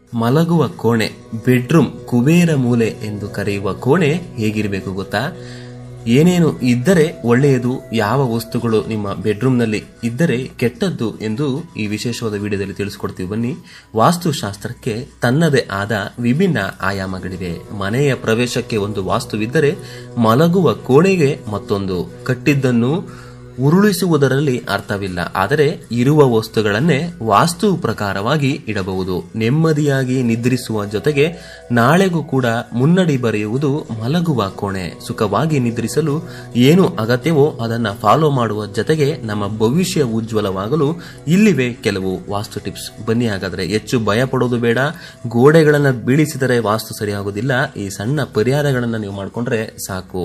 ಮಲಗುವ ಕೋಣೆ ಬೆಡ್ರೂಮ್ ಕುಬೇರ ಮೂಲೆ ಎಂದು ಕರೆಯುವ ಕೋಣೆ ಹೇಗಿರಬೇಕು ಗೊತ್ತಾ ಏನೇನು ಇದ್ದರೆ ಒಳ್ಳೆಯದು ಯಾವ ವಸ್ತುಗಳು ನಿಮ್ಮ ಬೆಡ್ರೂಮ್ನಲ್ಲಿ ಇದ್ದರೆ ಕೆಟ್ಟದ್ದು ಎಂದು ಈ ವಿಶೇಷವಾದ ವಿಡಿಯೋದಲ್ಲಿ ತಿಳಿಸ್ಕೊಡ್ತೀವಿ ಬನ್ನಿ ವಾಸ್ತುಶಾಸ್ತ್ರಕ್ಕೆ ತನ್ನದೇ ಆದ ವಿಭಿನ್ನ ಆಯಾಮಗಳಿವೆ ಮನೆಯ ಪ್ರವೇಶಕ್ಕೆ ಒಂದು ವಾಸ್ತುವಿದ್ದರೆ ಮಲಗುವ ಕೋಣೆಗೆ ಮತ್ತೊಂದು ಕಟ್ಟಿದ್ದನ್ನು ಉರುಳಿಸುವುದರಲ್ಲಿ ಅರ್ಥವಿಲ್ಲ ಆದರೆ ಇರುವ ವಸ್ತುಗಳನ್ನೇ ವಾಸ್ತು ಪ್ರಕಾರವಾಗಿ ಇಡಬಹುದು ನೆಮ್ಮದಿಯಾಗಿ ನಿದ್ರಿಸುವ ಜೊತೆಗೆ ನಾಳೆಗೂ ಕೂಡ ಮುನ್ನಡಿ ಬರೆಯುವುದು ಮಲಗುವ ಕೋಣೆ ಸುಖವಾಗಿ ನಿದ್ರಿಸಲು ಏನು ಅಗತ್ಯವೋ ಅದನ್ನ ಫಾಲೋ ಮಾಡುವ ಜೊತೆಗೆ ನಮ್ಮ ಭವಿಷ್ಯ ಉಜ್ವಲವಾಗಲು ಇಲ್ಲಿವೆ ಕೆಲವು ವಾಸ್ತು ಟಿಪ್ಸ್ ಬನ್ನಿ ಹಾಗಾದ್ರೆ ಹೆಚ್ಚು ಭಯ ಪಡೋದು ಬೇಡ ಗೋಡೆಗಳನ್ನು ಬೀಳಿಸಿದರೆ ವಾಸ್ತು ಸರಿಯಾಗುವುದಿಲ್ಲ ಈ ಸಣ್ಣ ಪರಿಹಾರಗಳನ್ನು ನೀವು ಮಾಡಿಕೊಂಡ್ರೆ ಸಾಕು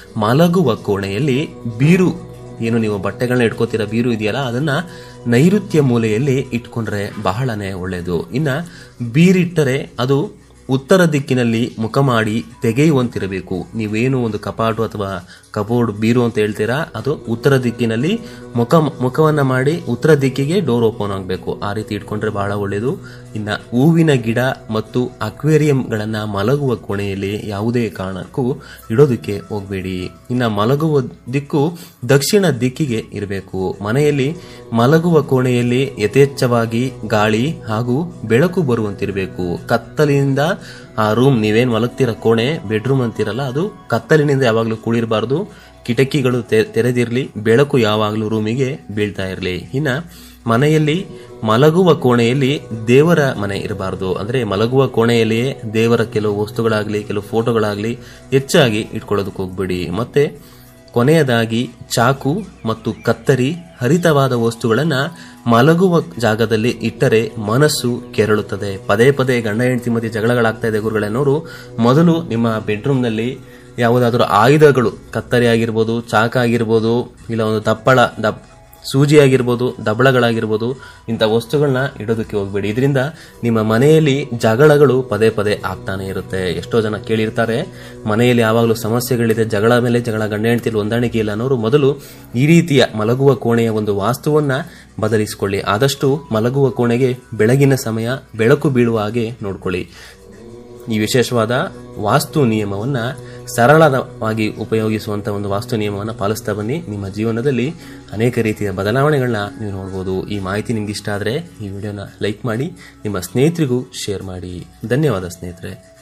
ಮಲಗುವ ಕೋಣೆಯಲ್ಲಿ ಬೀರು ಏನು ನೀವು ಬಟ್ಟೆಗಳನ್ನ ಇಟ್ಕೋತೀರ ಬೀರು ಇದೆಯಲ್ಲ ಅದನ್ನ ನೈಋತ್ಯ ಮೂಲೆಯಲ್ಲಿ ಇಟ್ಕೊಂಡ್ರೆ ಬಹಳನೇ ಒಳ್ಳೆಯದು ಇನ್ನ ಬೀರಿಟ್ಟರೆ ಅದು ಉತ್ತರ ದಿಕ್ಕಿನಲ್ಲಿ ಮುಖ ಮಾಡಿ ತೆಗೆಯುವಂತಿರಬೇಕು ನೀವೇನು ಒಂದು ಕಪಾಟು ಅಥವಾ ಕಬೋರ್ಡ್ ಬೀರು ಅಂತ ಹೇಳ್ತೀರಾ ಅದು ಉತ್ತರ ದಿಕ್ಕಿನಲ್ಲಿ ಮುಖ ಮುಖವನ್ನ ಮಾಡಿ ಉತ್ತರ ದಿಕ್ಕಿಗೆ ಡೋರ್ ಓಪನ್ ಆಗಬೇಕು ಆ ರೀತಿ ಇಟ್ಕೊಂಡ್ರೆ ಬಹಳ ಒಳ್ಳೆಯದು ಇನ್ನ ಹೂವಿನ ಗಿಡ ಮತ್ತು ಅಕ್ವೇರಿಯಂಗಳನ್ನ ಮಲಗುವ ಕೋಣೆಯಲ್ಲಿ ಯಾವುದೇ ಕಾರಣಕ್ಕೂ ಇಡೋದಕ್ಕೆ ಹೋಗಬೇಡಿ ಇನ್ನ ಮಲಗುವ ದಿಕ್ಕು ದಕ್ಷಿಣ ದಿಕ್ಕಿಗೆ ಇರಬೇಕು ಮನೆಯಲ್ಲಿ ಮಲಗುವ ಕೋಣೆಯಲ್ಲಿ ಯಥೇಚ್ಛವಾಗಿ ಗಾಳಿ ಹಾಗೂ ಬೆಳಕು ಬರುವಂತಿರಬೇಕು ಕತ್ತಲಿನಿಂದ ಆ ರೂಮ್ ನೀವೇನ್ ಮಲಗ್ತಿರ ಕೋಣೆ ಬೆಡ್ರೂಮ್ ಅಂತಿರಲ್ಲ ಅದು ಕತ್ತಲಿನಿಂದ ಯಾವಾಗಲೂ ಕೂಡಿರಬಾರ್ದು ಕಿಟಕಿಗಳು ತೆ- ತೆರೆದಿರ್ಲಿ ಬೆಳಕು ಯಾವಾಗಲೂ ರೂಮಿಗೆ ಬೀಳ್ತಾ ಇರಲಿ ಇನ್ನ ಮನೆಯಲ್ಲಿ ಮಲಗುವ ಕೋಣೆಯಲ್ಲಿ ದೇವರ ಮನೆ ಇರಬಾರದು ಅಂದ್ರೆ ಮಲಗುವ ಕೋಣೆಯಲ್ಲಿಯೇ ದೇವರ ಕೆಲವು ವಸ್ತುಗಳಾಗ್ಲಿ ಕೆಲವು ಫೋಟೋಗಳಾಗ್ಲಿ ಹೆಚ್ಚಾಗಿ ಇಟ್ಕೊಳ್ಳೋದಕ್ಕೆ ಹೋಗ್ಬೇಡಿ ಮತ್ತೆ ಕೊನೆಯದಾಗಿ ಚಾಕು ಮತ್ತು ಕತ್ತರಿ ಹರಿತವಾದ ವಸ್ತುಗಳನ್ನ ಮಲಗುವ ಜಾಗದಲ್ಲಿ ಇಟ್ಟರೆ ಮನಸ್ಸು ಕೆರಳುತ್ತದೆ ಪದೇ ಪದೇ ಗಂಡ ಹೆಂಡತಿ ಮಧ್ಯೆ ಜಗಳಗಳಾಗ್ತಾ ಇದೆ ಗುರುಗಳನ್ನೋರು ಮೊದಲು ನಿಮ್ಮ ಬೆಡ್ರೂಮ್ನಲ್ಲಿ ಯಾವುದಾದ್ರೂ ಆಯುಧಗಳು ಕತ್ತರಿ ಆಗಿರ್ಬೋದು ಚಾಕ ಆಗಿರ್ಬೋದು ಇಲ್ಲ ಒಂದು ದಪ್ಪಳ ದಪ್ ಸೂಜಿ ಆಗಿರ್ಬೋದು ದಬಳಗಳಾಗಿರ್ಬೋದು ಇಂಥ ವಸ್ತುಗಳನ್ನ ಇಡೋದಕ್ಕೆ ಹೋಗ್ಬೇಡಿ ಇದರಿಂದ ನಿಮ್ಮ ಮನೆಯಲ್ಲಿ ಜಗಳಗಳು ಪದೇ ಪದೇ ಆಗ್ತಾನೆ ಇರುತ್ತೆ ಎಷ್ಟೋ ಜನ ಕೇಳಿರ್ತಾರೆ ಮನೆಯಲ್ಲಿ ಯಾವಾಗಲೂ ಸಮಸ್ಯೆಗಳಿದೆ ಜಗಳ ಮೇಲೆ ಜಗಳ ಗಂಡ ಹೆಂಡತಿಯಲ್ಲಿ ಹೊಂದಾಣಿಕೆ ಇಲ್ಲ ಅನ್ನೋರು ಮೊದಲು ಈ ರೀತಿಯ ಮಲಗುವ ಕೋಣೆಯ ಒಂದು ವಾಸ್ತುವನ್ನ ಬದಲಿಸಿಕೊಳ್ಳಿ ಆದಷ್ಟು ಮಲಗುವ ಕೋಣೆಗೆ ಬೆಳಗಿನ ಸಮಯ ಬೆಳಕು ಬೀಳುವ ಹಾಗೆ ನೋಡ್ಕೊಳ್ಳಿ ಈ ವಿಶೇಷವಾದ ವಾಸ್ತು ನಿಯಮವನ್ನ ಸರಳವಾಗಿ ಉಪಯೋಗಿಸುವಂತ ಒಂದು ವಾಸ್ತು ನಿಯಮವನ್ನು ಪಾಲಿಸ್ತಾ ಬನ್ನಿ ನಿಮ್ಮ ಜೀವನದಲ್ಲಿ ಅನೇಕ ರೀತಿಯ ಬದಲಾವಣೆಗಳನ್ನ ನೀವು ನೋಡ್ಬೋದು ಈ ಮಾಹಿತಿ ನಿಮ್ಗೆ ಇಷ್ಟ ಆದರೆ ಈ ವಿಡಿಯೋನ ಲೈಕ್ ಮಾಡಿ ನಿಮ್ಮ ಸ್ನೇಹಿತರಿಗೂ ಶೇರ್ ಮಾಡಿ ಧನ್ಯವಾದ ಸ್ನೇಹಿತರೆ